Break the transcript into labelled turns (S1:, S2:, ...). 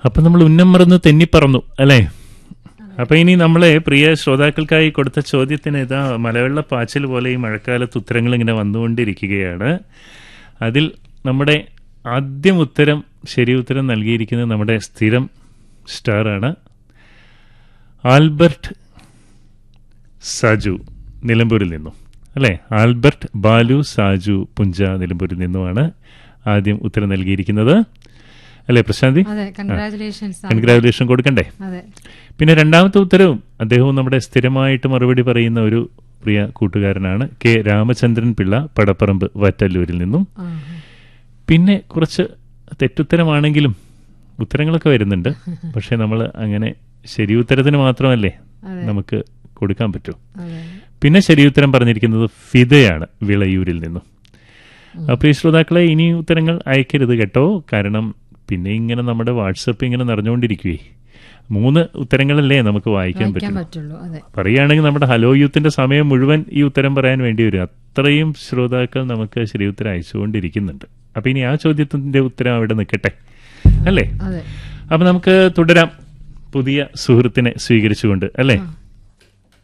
S1: അപ്പൊ നമ്മൾ ഉന്നം മറന്ന് തെന്നിപ്പറന്നു അല്ലേ അപ്പൊ ഇനി നമ്മളെ പ്രിയ ശ്രോതാക്കൾക്കായി കൊടുത്ത ചോദ്യത്തിന് ഇതാ മലവെള്ള പാച്ചിൽ പോലെ ഈ മഴക്കാലത്ത് ഉത്തരങ്ങൾ ഇങ്ങനെ വന്നുകൊണ്ടിരിക്കുകയാണ് അതിൽ നമ്മുടെ ആദ്യം ഉത്തരം ശരി ഉത്തരം നൽകിയിരിക്കുന്നത് നമ്മുടെ സ്ഥിരം സ്റ്റാറാണ് ആൽബർട്ട് സാജു നിലമ്പൂരിൽ നിന്നും അല്ലേ ആൽബർട്ട് ബാലു സാജു പുഞ്ച നിലമ്പൂരിൽ നിന്നുമാണ് ആദ്യം ഉത്തരം നൽകിയിരിക്കുന്നത് അല്ലേ പ്രശാന്തി
S2: അതെ കൺഗ്രാചുലേഷൻസ്
S1: കൺഗ്രാജുലേഷൻ കൊടുക്കണ്ടേ
S2: അതെ
S1: പിന്നെ രണ്ടാമത്തെ ഉത്തരവും അദ്ദേഹവും നമ്മുടെ സ്ഥിരമായിട്ട് മറുപടി പറയുന്ന ഒരു പ്രിയ കൂട്ടുകാരനാണ് കെ രാമചന്ദ്രൻ പിള്ള പടപ്പറമ്പ് വറ്റല്ലൂരിൽ നിന്നും
S2: ആ,
S1: പിന്നെ കുറച്ച് തെറ്റുത്തരമാണെങ്കിലും ഉത്തരങ്ങളൊക്കെ വരുന്നുണ്ട് പക്ഷെ നമ്മൾ അങ്ങനെ ശരി ഉത്തരത്തിന് മാത്രമല്ലേ
S2: അതെ
S1: നമുക്ക് കൊടുക്കാൻ പറ്റൂ
S2: അതെ
S1: പിന്നെ ശരി ഉത്തരം പറഞ്ഞിരിക്കുന്നത് ഫിദയാണ് വിളയൂരിൽ നിന്നും ആ, പ്രിയ ശ്രോതാക്കളെ ഇനി ഉത്തരങ്ങൾ അയക്കരുത് കേട്ടോ കാരണം പിന്നെ ഇങ്ങനെ നമ്മുടെ വാട്സപ്പ് ഇങ്ങനെ നിറഞ്ഞുകൊണ്ടിരിക്കുവേ മൂന്ന് ഉത്തരങ്ങളല്ലേ നമുക്ക് വായിക്കാൻ
S2: വായിക്കാൻ
S1: പറ്റും
S2: പറ്റുള്ളൂ അതെ
S1: പറയുകയാണെങ്കിൽ നമ്മുടെ ഹലോ യൂത്തിന്റെ സമയം മുഴുവൻ ഈ ഉത്തരം പറയാൻ വേണ്ടി വരും അത്രയും ശ്രോതാക്കൾ നമുക്ക് ശരി ഉത്തരം അയച്ചുകൊണ്ടിരിക്കുന്നുണ്ട് അപ്പൊ ഇനി ആ ചോദ്യത്തിന്റെ ഉത്തരം അവിടെ നിൽക്കട്ടെ അല്ലേ
S2: അതെ
S1: അപ്പൊ നമുക്ക് തുടരാം പുതിയ സുഹൃത്തിനെ സ്വീകരിച്ചുകൊണ്ട് അല്ലേ
S2: ആ